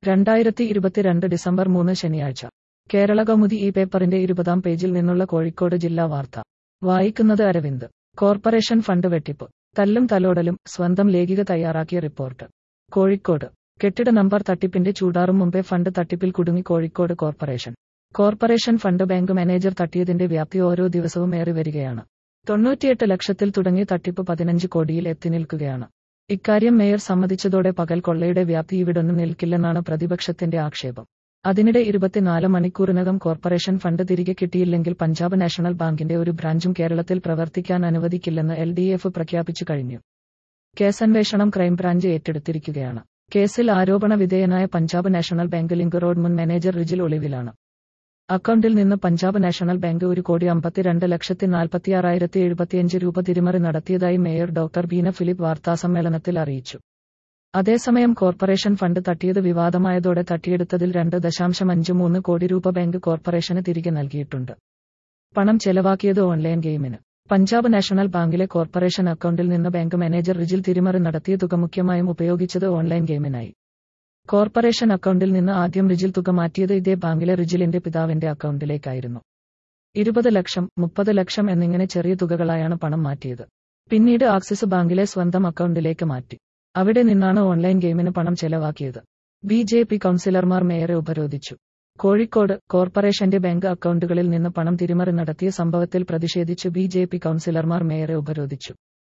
രണ്ടായിരത്തി ഇരുപത്തിരണ്ട് ഡിസംബർ മൂന്ന് ശനിയാഴ്ച കേരള കൗമുദി ഈ പേപ്പറിന്റെ ഇരുപതാം പേജിൽ നിന്നുള്ള കോഴിക്കോട് ജില്ലാ വാർത്ത വായിക്കുന്നത് അരവിന്ദ് കോർപ്പറേഷൻ ഫണ്ട് വെട്ടിപ്പ് തല്ലും തലോടലും സ്വന്തം ലേഖിക തയ്യാറാക്കിയ റിപ്പോർട്ട് കോഴിക്കോട് കെട്ടിട നമ്പർ തട്ടിപ്പിന്റെ ചൂടാറും മുമ്പേ ഫണ്ട് തട്ടിപ്പിൽ കുടുങ്ങി Kozhikode corporation corporation fund bank manager തട്ടിയതിന്റെ വ്യാപ്തി ഓരോ ദിവസവും ഏറി വരികയാണ് തൊണ്ണൂറ്റിയെട്ട് ലക്ഷത്തിൽ തുടങ്ങിയ തട്ടിപ്പ് പതിനഞ്ച് കോടിയിൽ എത്തി നിൽക്കുകയാണ് ഇക്കാര്യം മേയർ സമ്മതിച്ചതോടെ പകൽ കൊള്ളയുടെ വ്യാപ്തി ഇവിടൊന്നും നിൽക്കില്ലെന്നാണ് പ്രതിപക്ഷത്തിന്റെ ആക്ഷേപം അതിനിടെ ഇരുപത്തിനാല് മണിക്കൂറിനകം കോർപ്പറേഷൻ ഫണ്ട് തിരികെ കിട്ടിയില്ലെങ്കിൽ പഞ്ചാബ് നാഷണൽ ബാങ്കിന്റെ ഒരു ബ്രാഞ്ചും കേരളത്തിൽ പ്രവർത്തിക്കാൻ അനുവദിക്കില്ലെന്ന് എൽ ഡി എഫ് പ്രഖ്യാപിച്ചു കഴിഞ്ഞു കേസന്വേഷണം ക്രൈംബ്രാഞ്ച് ഏറ്റെടുത്തിരിക്കുകയാണ് കേസിൽ ആരോപണ വിധേയനായ Punjab national bank link road മുൻ മാനേജർ റിജിൽ ഒളിവിലാണ് അക്കൗണ്ടിൽ നിന്ന് പഞ്ചാബ് നാഷണൽ ബാങ്ക് ഒരു കോടി അമ്പത്തിരണ്ട് ലക്ഷത്തി നാൽപ്പത്തിയാറായിരത്തി എഴുപത്തിയഞ്ച് രൂപ തിരിമറി നടത്തിയതായി മേയർ ഡോക്ടർ ബീന ഫിലിപ്പ് വാർത്താസമ്മേളനത്തിൽ അറിയിച്ചു അതേസമയം കോർപ്പറേഷൻ ഫണ്ട് തട്ടിയത് വിവാദമായതോടെ തട്ടിയെടുത്തതിൽ രണ്ട് ദശാംശം അഞ്ച് മൂന്ന് കോടി രൂപ ബാങ്ക് കോർപ്പറേഷന് തിരികെ നൽകിയിട്ടുണ്ട് പണം ചെലവാക്കിയത് ഓൺലൈൻ ഗെയിമിന് പഞ്ചാബ് നാഷണൽ ബാങ്കിലെ കോർപ്പറേഷൻ അക്കൗണ്ടിൽ നിന്ന് ബാങ്ക് മാനേജർ റിജിൽ തിരിമറി നടത്തിയ തുക മുഖ്യമായും ഉപയോഗിച്ചത് ഓൺലൈൻ ഗെയിമിനായി കോർപ്പറേഷൻ അക്കൗണ്ടിൽ നിന്ന് ആദ്യം റിജിൽ തുക മാറ്റിയത് ഇതേ ബാങ്കിലെ റിജിലിന്റെ പിതാവിന്റെ അക്കൗണ്ടിലേക്കായിരുന്നു ഇരുപത് ലക്ഷം മുപ്പത് ലക്ഷം എന്നിങ്ങനെ ചെറിയ തുകകളായാണ് പണം മാറ്റിയത് പിന്നീട് ആക്സിസ് ബാങ്കിലെ സ്വന്തം അക്കൗണ്ടിലേക്ക് മാറ്റി അവിടെ നിന്നാണ് ഓൺലൈൻ ഗെയിമിന് പണം ചെലവാക്കിയത് ബി ജെ പി കൗൺസിലർമാർ മേയറെ ഉപരോധിച്ചു കോഴിക്കോട് കോർപ്പറേഷന്റെ ബാങ്ക് അക്കൗണ്ടുകളിൽ നിന്ന് പണം തിരിമറി നടത്തിയ സംഭവത്തിൽ പ്രതിഷേധിച്ച് ബി ജെ പി കൗൺസിലർമാർ മേയറെ ഉപരോധിച്ചു